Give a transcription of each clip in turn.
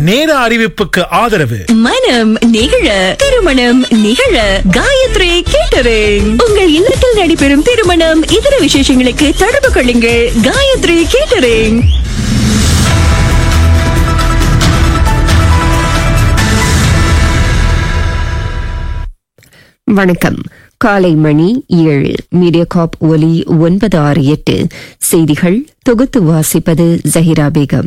நேர அறிவிப்புக்கு ஆதரவு மனம் நிகழ திருமணம் நிகழ காயத்ரி கேட்டரிங் உங்கள் இல்லத்தில் நடைபெறும் திருமணம் இதர விசேஷங்களுக்கு தொடர்பு கொள்ளுங்கள் காயத்ரி கேட்டரிங் வணக்கம் காலை மணி ஏழு மீடியாகாப் ஒலி ஒன்பது ஆறு எட்டு செய்திகள் தொகுத்து வாசிப்பது ஜஹிரா பேகம்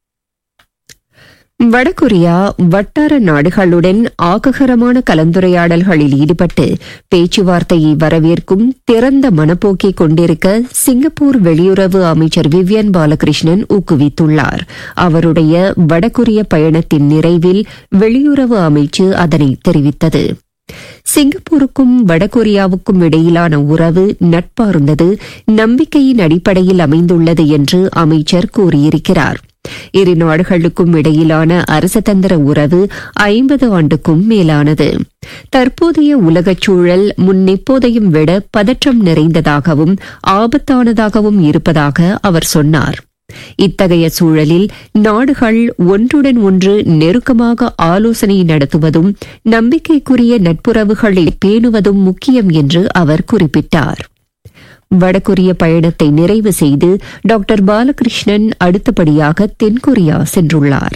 வடகொரியா வட்டார நாடுகளுடன் ஆக்ககரமான கலந்துரையாடல்களில் ஈடுபட்டு பேச்சுவார்த்தையை வரவேற்கும் திறந்த மனப்போக்கை கொண்டிருக்க சிங்கப்பூர் வெளியுறவு அமைச்சர் விவியன் பாலகிருஷ்ணன் ஊக்குவித்துள்ளார் அவருடைய வடகொரிய பயணத்தின் நிறைவில் வெளியுறவு அமைச்சு அதனை தெரிவித்தது சிங்கப்பூருக்கும் வடகொரியாவுக்கும் இடையிலான உறவு நட்பார்ந்தது நம்பிக்கையின் அடிப்படையில் அமைந்துள்ளது என்று அமைச்சர் கூறியிருக்கிறார் இரு நாடுகளுக்கும் இடையிலான அரசதந்திர உறவு ஐம்பது ஆண்டுக்கும் மேலானது தற்போதைய உலகச் சூழல் முன்னெப்போதையும் விட பதற்றம் நிறைந்ததாகவும் ஆபத்தானதாகவும் இருப்பதாக அவர் சொன்னார் இத்தகைய சூழலில் நாடுகள் ஒன்றுடன் ஒன்று நெருக்கமாக ஆலோசனை நடத்துவதும் நம்பிக்கைக்குரிய நட்புறவுகளை பேணுவதும் முக்கியம் என்று அவர் குறிப்பிட்டார் வடகொரிய பயணத்தை நிறைவு செய்து டாக்டர் பாலகிருஷ்ணன் அடுத்தபடியாக தென்கொரியா சென்றுள்ளார்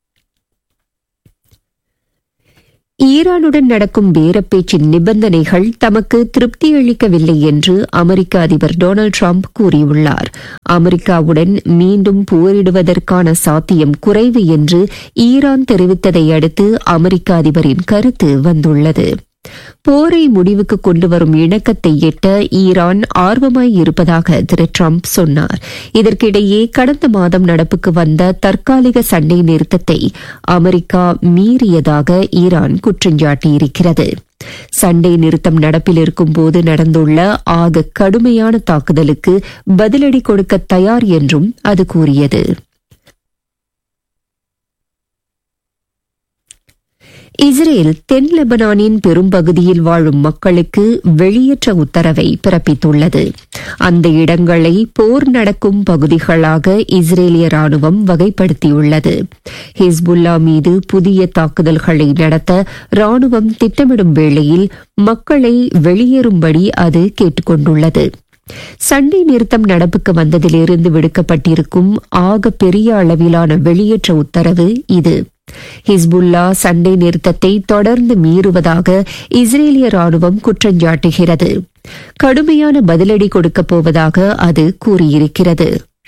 ஈரானுடன் நடக்கும் பேரப்பேச்சின் நிபந்தனைகள் தமக்கு திருப்தியளிக்கவில்லை என்று அமெரிக்க அதிபர் டொனால்டு டிரம்ப் கூறியுள்ளார் அமெரிக்காவுடன் மீண்டும் போரிடுவதற்கான சாத்தியம் குறைவு என்று ஈரான் தெரிவித்ததை அடுத்து அமெரிக்க அதிபரின் கருத்து வந்துள்ளது போரை முடிவுக்கு கொண்டு வரும் இணக்கத்தை எட்ட ஈரான் ஆர்வமாய் இருப்பதாக திரு டிரம்ப் சொன்னார் இதற்கிடையே கடந்த மாதம் நடப்புக்கு வந்த தற்காலிக சண்டை நிறுத்தத்தை அமெரிக்கா மீறியதாக ஈரான் குற்றஞ்சாட்டியிருக்கிறது சண்டை நிறுத்தம் நடப்பில் இருக்கும்போது நடந்துள்ள ஆக கடுமையான தாக்குதலுக்கு பதிலடி கொடுக்க தயார் என்றும் அது கூறியது இஸ்ரேல் தென் லெபனானின் பெரும்பகுதியில் வாழும் மக்களுக்கு வெளியேற்ற உத்தரவை பிறப்பித்துள்ளது அந்த இடங்களை போர் நடக்கும் பகுதிகளாக இஸ்ரேலிய ராணுவம் வகைப்படுத்தியுள்ளது ஹிஸ்புல்லா மீது புதிய தாக்குதல்களை நடத்த ராணுவம் திட்டமிடும் வேளையில் மக்களை வெளியேறும்படி அது கேட்டுக் கொண்டுள்ளது சண்டை நிறுத்தம் நடப்புக்கு வந்ததிலிருந்து விடுக்கப்பட்டிருக்கும் ஆக பெரிய அளவிலான வெளியேற்ற உத்தரவு இது ஹிஸ்புல்லா சண்டை நிறுத்தத்தை தொடர்ந்து மீறுவதாக இஸ்ரேலிய ராணுவம் குற்றஞ்சாட்டுகிறது கடுமையான பதிலடி கொடுக்கப் போவதாக அது கூறியிருக்கிறது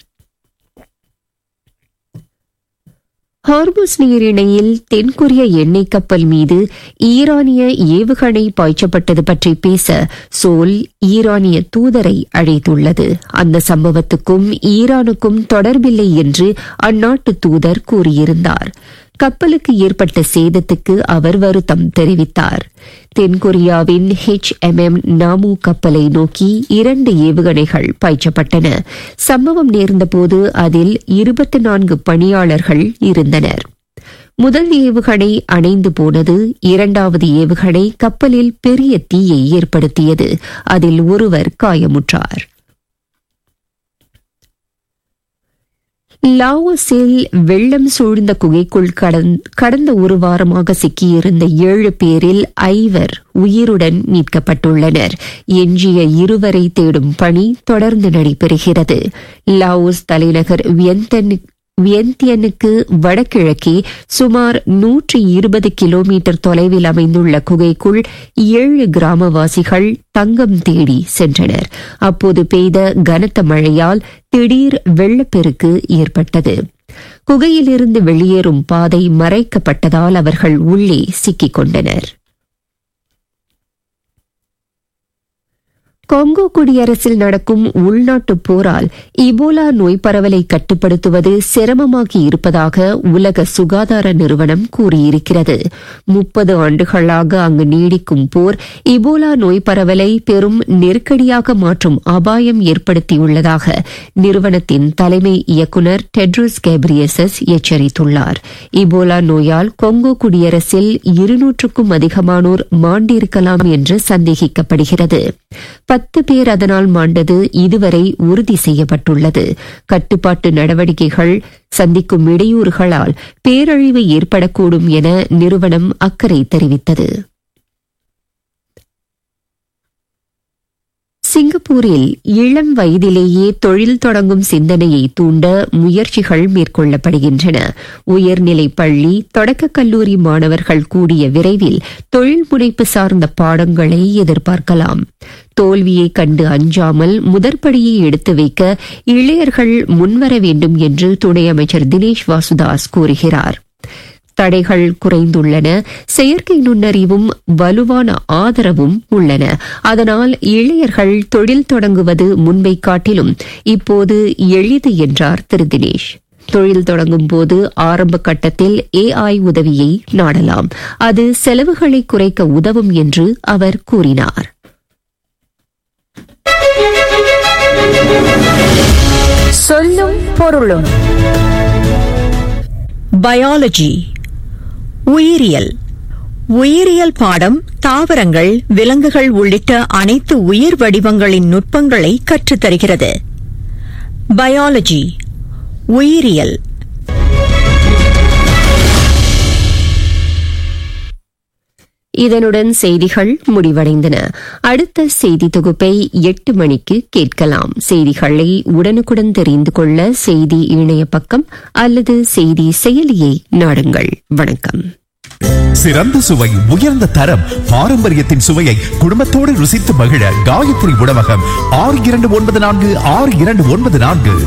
ஹார்முஸ் நீரிணையில் தென்கொரிய எண்ணெய் கப்பல் மீது ஈரானிய ஏவுகணை பாய்ச்சப்பட்டது பற்றி பேச சோல் ஈரானிய தூதரை அழைத்துள்ளது அந்த சம்பவத்துக்கும் ஈரானுக்கும் தொடர்பில்லை என்று அந்நாட்டு தூதர் கூறியிருந்தார் கப்பலுக்கு ஏற்பட்ட சேதத்துக்கு அவர் வருத்தம் தெரிவித்தார் தென்கொரியாவின் ஹெச் எம் எம் நாமு கப்பலை நோக்கி இரண்டு ஏவுகணைகள் பாய்ச்சப்பட்டன சம்பவம் நேர்ந்தபோது அதில் இருபத்தி நான்கு பணியாளர்கள் இருந்தனர் முதல் ஏவுகணை அணைந்து போனது இரண்டாவது ஏவுகணை கப்பலில் பெரிய தீயை ஏற்படுத்தியது அதில் ஒருவர் காயமுற்றார் லாவோஸில் வெள்ளம் சூழ்ந்த குகைக்குள் கடந்த ஒரு வாரமாக சிக்கியிருந்த ஏழு பேரில் ஐவர் உயிருடன் மீட்கப்பட்டுள்ளனர் எஞ்சிய இருவரை தேடும் பணி தொடர்ந்து நடைபெறுகிறது லாவோஸ் தலைநகர் வியந்தன் வியந்தியனுக்கு வடகிழக்கே சுமார் நூற்றி இருபது கிலோமீட்டர் தொலைவில் அமைந்துள்ள குகைக்குள் ஏழு கிராமவாசிகள் தங்கம் தேடி சென்றனர் அப்போது பெய்த கனத்த மழையால் திடீர் வெள்ளப்பெருக்கு ஏற்பட்டது குகையிலிருந்து வெளியேறும் பாதை மறைக்கப்பட்டதால் அவர்கள் உள்ளே சிக்கிக் கொண்டனர் கொங்கோ குடியரசில் நடக்கும் உள்நாட்டு போரால் இபோலா நோய் பரவலை கட்டுப்படுத்துவது சிரமமாகி இருப்பதாக உலக சுகாதார நிறுவனம் கூறியிருக்கிறது முப்பது ஆண்டுகளாக அங்கு நீடிக்கும் போர் இபோலா நோய் பரவலை பெரும் நெருக்கடியாக மாற்றும் அபாயம் ஏற்படுத்தியுள்ளதாக நிறுவனத்தின் தலைமை இயக்குநர் டெட்ரோஸ் கேப்ரியசஸ் எச்சரித்துள்ளார் இபோலா நோயால் கொங்கோ குடியரசில் இருநூற்றுக்கும் அதிகமானோர் மாண்டிருக்கலாம் என்று சந்தேகிக்கப்படுகிறது பத்து பேர் அதனால் மாண்டது இதுவரை உறுதி செய்யப்பட்டுள்ளது கட்டுப்பாட்டு நடவடிக்கைகள் சந்திக்கும் இடையூறுகளால் பேரழிவு ஏற்படக்கூடும் என நிறுவனம் அக்கறை தெரிவித்தது சிங்கப்பூரில் இளம் வயதிலேயே தொழில் தொடங்கும் சிந்தனையை தூண்ட முயற்சிகள் மேற்கொள்ளப்படுகின்றன உயர்நிலை பள்ளி தொடக்க கல்லூரி மாணவர்கள் கூடிய விரைவில் தொழில் முனைப்பு சார்ந்த பாடங்களை எதிர்பார்க்கலாம் தோல்வியை கண்டு அஞ்சாமல் முதற்படியை எடுத்து வைக்க இளையர்கள் முன்வர வேண்டும் என்று துணை அமைச்சர் தினேஷ் வாசுதாஸ் கூறுகிறார் தடைகள் குறைந்துள்ளன செயற்கை நுண்ணறிவும் வலுவான ஆதரவும் உள்ளன அதனால் இளையர்கள் தொழில் தொடங்குவது முன்பை காட்டிலும் இப்போது எளிது என்றார் திரு தினேஷ் தொழில் தொடங்கும் போது ஆரம்ப கட்டத்தில் ஏஐ உதவியை நாடலாம் அது செலவுகளை குறைக்க உதவும் என்று அவர் கூறினார் சொல்லும் பொருளும் பயாலஜி உயிரியல் உயிரியல் பாடம் தாவரங்கள் விலங்குகள் உள்ளிட்ட அனைத்து உயிர் வடிவங்களின் நுட்பங்களை கற்றுத்தருகிறது பயாலஜி உயிரியல் இதனுடன் செய்திகள் முடிவடைந்தன அடுத்த செய்தி தொகுப்பை எட்டு மணிக்கு கேட்கலாம் செய்திகளை உடனுக்குடன் தெரிந்து கொள்ள செய்தி இணைய பக்கம் அல்லது செய்தி செயலியை நாடுங்கள் வணக்கம் சிறந்த சுவை உயர்ந்த தரம் பாரம்பரியத்தின் சுவையை குடும்பத்தோடு ருசித்து மகிழ காயத்ரி உணவகம் ஆறு இரண்டு ஒன்பது நான்கு ஆறு இரண்டு ஒன்பது நான்கு